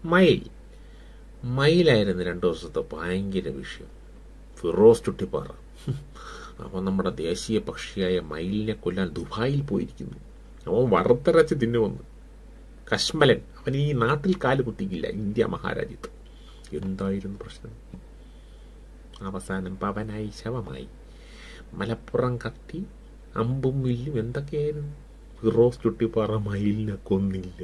മയിൽ മയിലായിരുന്നു രണ്ടു ദിവസത്തെ ഭയങ്കര വിഷയം ഫിറോസ് ചുട്ടിപ്പാറ അവൻ നമ്മുടെ ദേശീയ പക്ഷിയായ മയിലിനെ കൊല്ലാൻ ദുബായിൽ പോയിരിക്കുന്നു അവൻ വറുത്തരച്ച് തിന്നുവന്ന് കശ്മലൻ അവൻ ഈ നാട്ടിൽ കാല് കുത്തിക്കില്ല ഇന്ത്യ മഹാരാജ്യത്ത് എന്തായിരുന്നു പ്രശ്നം അവസാനം പവനായി ശവമായി മലപ്പുറം കത്തി അമ്പും വില്ലും എന്തൊക്കെയായിരുന്നു ഫിറോസ് ചുട്ടിപ്പാറ മയിലിനെ കൊന്നില്ല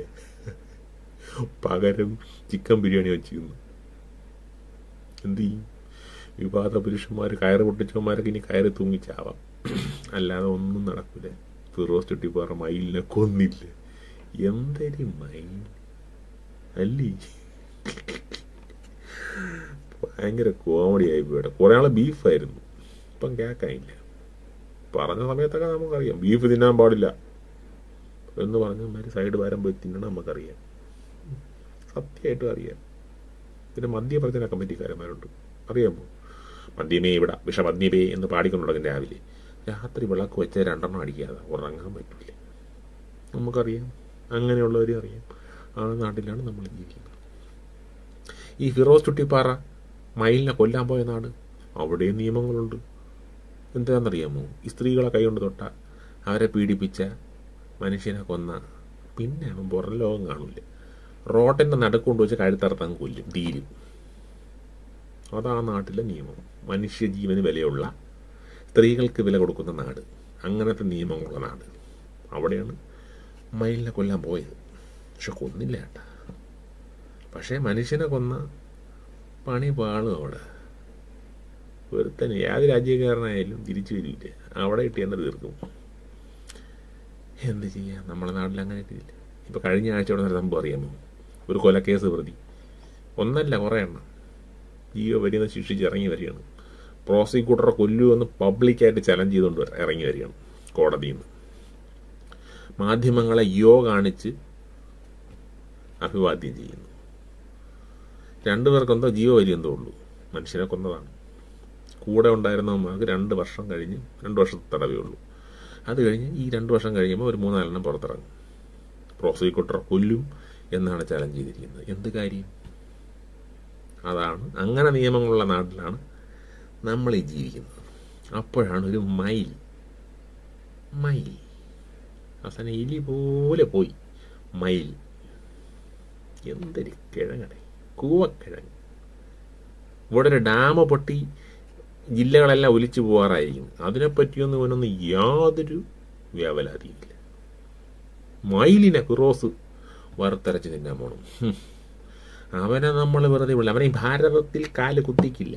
പകരം ചിക്കൻ ബിരിയാണി വെച്ചിരുന്നു എന്ത് ചെയ്യും വിവാദ പുരുഷന്മാർ കയറ് പൊട്ടിച്ചവന്മാരൊക്കെ ഇനി കയറി തൂങ്ങിച്ചാവാം അല്ലാതെ ഒന്നും നടക്കില്ല ഫിറോസ് ചുട്ടിപ്പാറ മയിലിനെ കൊന്നില്ല എന്തൊരു മയിൽ അല്ലേ ഭയങ്കര കോമഡി ആയി പോയിട്ട് കുറെ ആള് ബീഫായിരുന്നു ഇപ്പം കേക്കാനില്ല പറഞ്ഞ സമയത്തൊക്കെ നമുക്കറിയാം ബീഫ് തിന്നാൻ പാടില്ല എന്ന് പറഞ്ഞ സൈഡ് വാരം പോയി തിന്നണം നമുക്കറിയാം സത്യമായിട്ടും അറിയാം പിന്നെ മദ്യപ്രചന കമ്മിറ്റിക്കാരന്മാരുണ്ട് അറിയാമോ മദ്യമേ ഇവിടെ വിഷമദ്യമേ എന്ന് പാടിക്കൊണ്ടുടങ്ങും രാവിലെ രാത്രി വിളക്ക് വെച്ച് രണ്ടെണ്ണം അടിക്കാതെ ഉറങ്ങാൻ പറ്റില്ല നമുക്കറിയാം അങ്ങനെയുള്ളവരെ അറിയാം ആ നാട്ടിലാണ് നമ്മൾ ജീവിക്കുന്നത് ഈ ഫിറോസ് ചുട്ടിപ്പാറ മയിലിനെ കൊല്ലാൻ പോയ നാട് അവിടെയും നിയമങ്ങളുണ്ട് എന്താണെന്നറിയാമോ ഈ സ്ത്രീകളെ കൈകൊണ്ട് തൊട്ട അവരെ പീഡിപ്പിച്ച മനുഷ്യനെ കൊന്ന പിന്നെ അവൻ പുറം ലോകം കാണില്ല റോട്ടിൻ്റെ നടുക്കൊണ്ട് വെച്ച് കഴുത്തറുത്തങ്ങ് കൊല്ലും തീരും അതാ നാട്ടിലെ നിയമം മനുഷ്യജീവന് വിലയുള്ള സ്ത്രീകൾക്ക് വില കൊടുക്കുന്ന നാട് അങ്ങനത്തെ നിയമമുള്ള നാട് അവിടെയാണ് മയിലിനെ കൊല്ലാൻ പോയത് പക്ഷെ കൊന്നില്ല ഏട്ടാ പക്ഷേ മനുഷ്യനെ കൊന്ന പണി പാളും അവിടെ ഒരുത്തന് ഏത് രാജ്യക്കാരനായാലും തിരിച്ചു വരില്ല അവിടെ കിട്ടി എന്ന് തീർക്കും എന്ത് ചെയ്യാം നമ്മുടെ നാട്ടിൽ അങ്ങനെ ഇട്ടില്ല ഇപ്പൊ കഴിഞ്ഞ ആഴ്ച ഇവിടെ ഒരു സംഭവം അറിയാമോ ഒരു കൊലക്കേസ് പ്രതി ഒന്നല്ല കുറേ എണ്ണം ജീവ വരിയെന്ന് ശിക്ഷിച്ച് ഇറങ്ങി വരികയാണ് പ്രോസിക്യൂട്ടറെ കൊല്ലുമെന്ന് പബ്ലിക്കായിട്ട് ചലഞ്ച് ചെയ്തുകൊണ്ട് ഇറങ്ങി വരികയാണ് കോടതിയിൽ നിന്ന് മാധ്യമങ്ങളെ യോ കാണിച്ച് അഭിവാദ്യം ചെയ്യുന്നു രണ്ടുപേർക്കെന്തോ ജീവവരി എന്തോ ഉള്ളൂ മനുഷ്യനെ കൊന്നതാണ് കൂടെ ഉണ്ടായിരുന്നവന്മാർക്ക് രണ്ട് വർഷം കഴിഞ്ഞ് രണ്ട് വർഷത്തെ തടവേ ഉള്ളൂ അത് കഴിഞ്ഞ് ഈ രണ്ട് വർഷം കഴിയുമ്പോൾ ഒരു മൂന്നാലെണ്ണം പുറത്തിറങ്ങും പ്രോസിക്യൂട്ടർ കൊല്ലും എന്നാണ് ചലഞ്ച് ചെയ്തിരിക്കുന്നത് എന്ത് കാര്യം അതാണ് അങ്ങനെ നിയമങ്ങളുള്ള നാട്ടിലാണ് നമ്മൾ ഈ ജീവിക്കുന്നത് അപ്പോഴാണ് ഒരു മയിൽ മയിൽ അവസാനം എലി പോലെ പോയി മയിൽ എന്തൊരു കിഴങ്ങടെ കൂവക്കിഴങ്ങ് ഇവിടെ ഒരു ഡാം പൊട്ടി ജില്ലകളെല്ലാം ഒലിച്ചു പോകാറായിരിക്കും അതിനെപ്പറ്റിയൊന്നും ഇവനൊന്നും യാതൊരു വ്യാപലാതിയില്ല മയിലിനെ ക്രോസ് വറുത്തരച്ച് തിന്നാൻ പോണം ഹും. അവനെ നമ്മൾ വെറുതെ വിളില്ല അവനെ ഈ ഭാരതത്തിൽ കാല് കുത്തിക്കില്ല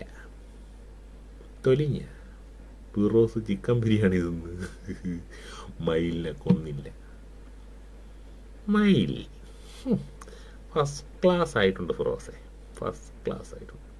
തൊലിഞ്ഞ പിറോസ് ചിക്കൻ ബിരിയാണി തിന്ന് മയിലിനെ കൊന്നില്ല മയിൽ ഫസ്റ്റ് ക്ലാസ് ആയിട്ടുണ്ട് ഫിറോസെ ഫസ്റ്റ് ക്ലാസ് ആയിട്ടുണ്ട്